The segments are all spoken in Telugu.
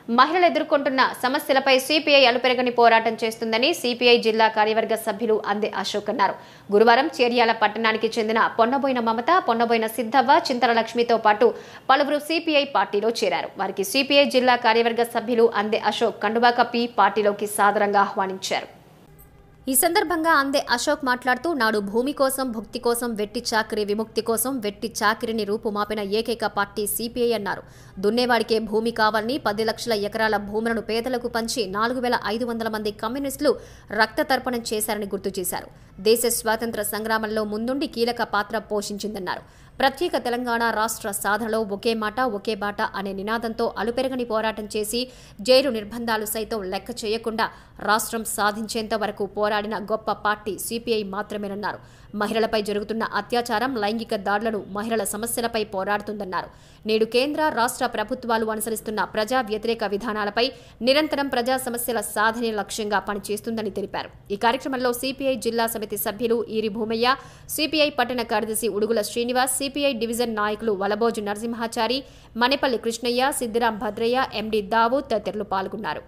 మహిళలు ఎదుర్కొంటున్న సమస్యలపై సిపిఐ అలుపెరగని పోరాటం చేస్తుందని సిపిఐ జిల్లా కార్యవర్గ సభ్యులు అందే అశోక్ అన్నారు గురువారం చేర్యాల పట్టణానికి చెందిన పొన్నబోయిన మమత పొన్నబోయిన సిద్ధవ్వ చింతల లక్ష్మితో పాటు పలువురు సిపిఐ పార్టీలో చేరారు వారికి సిపిఐ జిల్లా కార్యవర్గ సభ్యులు అందే అశోక్ కండువా కప్పి పార్టీలోకి సాదరంగా ఆహ్వానించారు ఈ సందర్భంగా అందే అశోక్ మాట్లాడుతూ నాడు భూమి కోసం భుక్తి కోసం వెట్టి చాకిరి విముక్తి కోసం వెట్టి చాకిరిని రూపుమాపిన ఏకైక పార్టీ సిపిఐ అన్నారు దున్నేవాడికే భూమి కావాలని పది లక్షల ఎకరాల భూములను పేదలకు పంచి నాలుగు వేల ఐదు వందల మంది కమ్యూనిస్టులు రక్త తర్పణం చేశారని గుర్తు చేశారు దేశ స్వాతంత్ర సంగ్రామంలో ముందుండి కీలక పాత్ర పోషించిందన్నారు ప్రత్యేక తెలంగాణ రాష్ట్ర సాధనలో ఒకే మాట ఒకే బాట అనే నినాదంతో అలుపెరగని పోరాటం చేసి జైలు నిర్బంధాలు సైతం లెక్క చేయకుండా రాష్ట్రం సాధించేంత వరకు పోరాడిన గొప్ప పార్టీ సిపిఐ మాత్రమేనన్నారు మహిళలపై జరుగుతున్న అత్యాచారం లైంగిక దాడులను మహిళల సమస్యలపై పోరాడుతుందన్నారు నేడు కేంద్ర రాష్ట్ర ప్రభుత్వాలు అనుసరిస్తున్న ప్రజా వ్యతిరేక విధానాలపై నిరంతరం ప్రజా సమస్యల సాధనే లక్ష్యంగా పనిచేస్తుందని తెలిపారు ఈ కార్యక్రమంలో సిపిఐ జిల్లా సమితి సభ్యులు ఈరి భూమయ్య సిపిఐ పట్టణ కార్యదర్శి ఉడుగుల శ్రీనివాస్ సిపిఐ డివిజన్ నాయకులు వలబోజు నరసింహాచారి మణిపల్లి కృష్ణయ్య సిద్దిరాం భద్రయ్య ఎండి దావూద్ తదితరులు పాల్గొన్నారు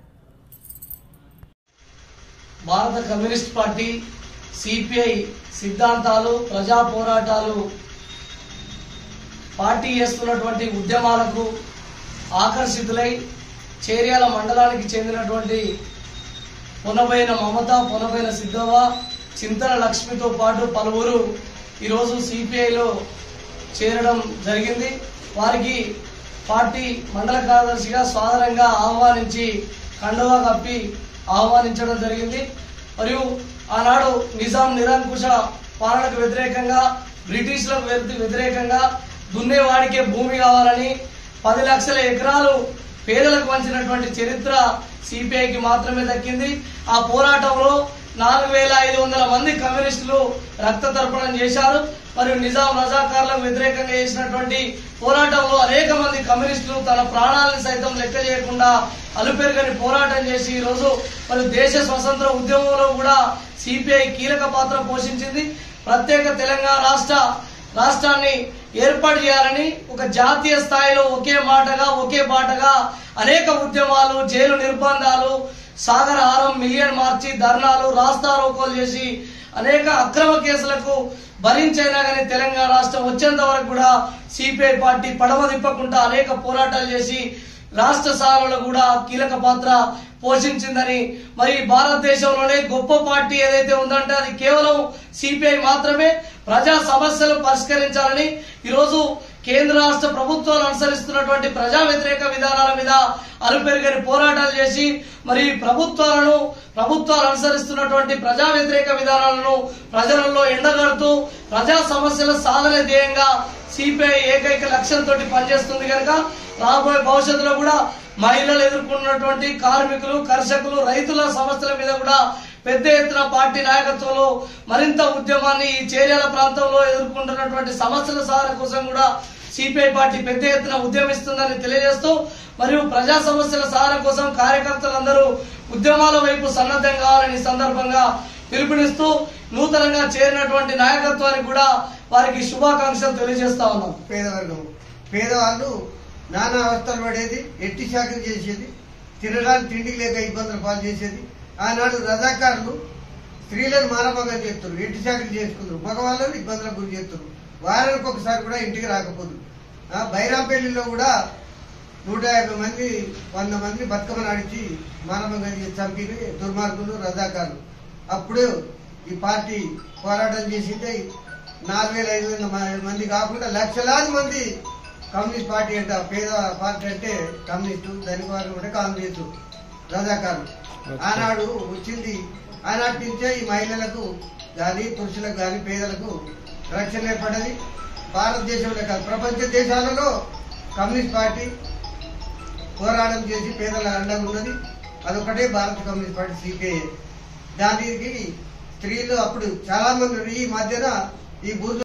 భారత కమ్యూనిస్ట్ పార్టీ సిపిఐ సిద్ధాంతాలు ప్రజా పోరాటాలు పార్టీ చేస్తున్నటువంటి ఉద్యమాలకు ఆకర్షితులై చేర్యాల మండలానికి చెందినటువంటి పొనబైన మమత పొనబైన సిద్ధవ్వ చింతల లక్ష్మితో పాటు పలువురు ఈరోజు సిపిఐలో చేరడం జరిగింది వారికి పార్టీ మండల కార్యదర్శిగా సాధారణంగా ఆహ్వానించి కండువా కప్పి ఆహ్వానించడం జరిగింది మరియు ఆనాడు నిజాం నిరంకుశ పాలనకు వ్యతిరేకంగా బ్రిటిష్లకు వ్యతి- వ్యతిరేకంగా దున్నేవాడికే భూమి కావాలని పది లక్షల ఎకరాలు పేదలకు పంచినటువంటి చరిత్ర సిపిఐకి మాత్రమే దక్కింది ఆ పోరాటంలో నాలుగు వేల ఐదు వందల మంది కమ్యూనిస్టులు రక్త తర్పణం చేశారు మరియు నిజాం రజాకార్లకు వ్యతిరేకంగా చేసినటువంటి పోరాటంలో అనేక మంది కమ్యూనిస్టులు తన ప్రాణాలను సైతం లెక్క చేయకుండా అలుపెరగని పోరాటం చేసి ఈ రోజు మరి దేశ స్వతంత్ర ఉద్యమంలో కూడా సిపిఐ కీలక పాత్ర పోషించింది ప్రత్యేక తెలంగాణ రాష్ట్ర రాష్ట్రాన్ని ఏర్పాటు చేయాలని ఒక జాతీయ స్థాయిలో ఒకే మాటగా ఒకే బాటగా అనేక ఉద్యమాలు జైలు నిర్బంధాలు సాగర హారం మిలియన్ మార్చి ధర్నాలు రాస్తారోకోలు చేసి అనేక అక్రమ కేసులకు భరించైనా కానీ తెలంగాణ రాష్ట్రం వచ్చేంత వరకు కూడా సిపిఐ పార్టీ పడవ తిప్పకుండా అనేక పోరాటాలు చేసి రాష్ట్ర సాధనలో కూడా కీలక పాత్ర పోషించిందని మరి భారతదేశంలోనే గొప్ప పార్టీ ఏదైతే ఉందంటే అది కేవలం సిపిఐ మాత్రమే ప్రజా సమస్యలు పరిష్కరించాలని ఈరోజు కేంద్ర రాష్ట్ర ప్రభుత్వాలు అనుసరిస్తున్నటువంటి ప్రజా వ్యతిరేక విధానాల మీద అలుపెరుగని పోరాటాలు చేసి మరి ప్రభుత్వాలను ప్రభుత్వాలు అనుసరిస్తున్నటువంటి ప్రజా వ్యతిరేక విధానాలను ప్రజలలో ఎండగడుతూ ప్రజా సమస్యల సాధన ధ్యేయంగా సిపిఐ ఏకైక లక్ష్యంతో పనిచేస్తుంది కనుక రాబోయే భవిష్యత్తులో కూడా మహిళలు ఎదుర్కొన్నటువంటి కార్మికులు కర్షకులు రైతుల సమస్యల మీద కూడా పెద్ద ఎత్తున పార్టీ నాయకత్వంలో మరింత ఉద్యమాన్ని ఈ చేర్యాల ప్రాంతంలో ఎదుర్కొంటున్నటువంటి సమస్యల సాధన కోసం కూడా సిపిఐ పార్టీ పెద్ద ఎత్తున ఉద్యమిస్తుందని తెలియజేస్తూ మరియు ప్రజా సమస్యల సాధన కోసం కార్యకర్తలందరూ ఉద్యమాల వైపు సన్నద్ధం కావాలని ఈ సందర్భంగా పిలుపునిస్తూ నూతనంగా చేరినటువంటి నాయకత్వానికి కూడా వారికి శుభాకాంక్షలు తెలియజేస్తా ఉన్నాం పేదవర్గం పేదవాళ్ళు నానా అవస్థలు పడేది ఎట్టి చాకరీ చేసేది తినడానికి తిండికి లేక ఇబ్బందులు పాలు చేసేది ఆనాడు రజాకారులు స్త్రీలను మానభంగం చేస్తారు ఎట్టి చాకరీ చేసుకుంటారు మగవాళ్ళని ఇబ్బందులకు గురి చేస్తారు వారానికి ఒకసారి కూడా ఇంటికి రాకపోదు ఆ బైరాంపల్లిలో కూడా నూట యాభై మంది వంద మంది బతుకమ్మను ఆడించి మానభంగం చేసి చంపిన దుర్మార్గులు రజాకారులు అప్పుడు ఈ పార్టీ పోరాటం చేసింటే నాలుగు వేల ఐదు వందల మ- మంది కాకుండా లక్షలాది మంది కమ్యూనిస్ట్ పార్టీ అంట పేద పార్టీ అంటే కమ్యూనిస్టు దానికి వారు కూడా కాంగ్రెస్ రజాకారులు ఆనాడు వచ్చింది ఆనాటి నుంచే ఈ మహిళలకు గాని పురుషులకు గాని పేదలకు రక్షణ ఏర్పడది భారతదేశంలో కాదు ప్రపంచ దేశాలలో కమ్యూనిస్ట్ పార్టీ పోరాటం చేసి పేదల అండగా ఉన్నది అదొకటే భారత కమ్యూనిస్ట్ పార్టీ సిపిఐ దానికి స్త్రీలు అప్పుడు చాలా మంది ఉన్నారు. ఈ మధ్యన ఈ బూత్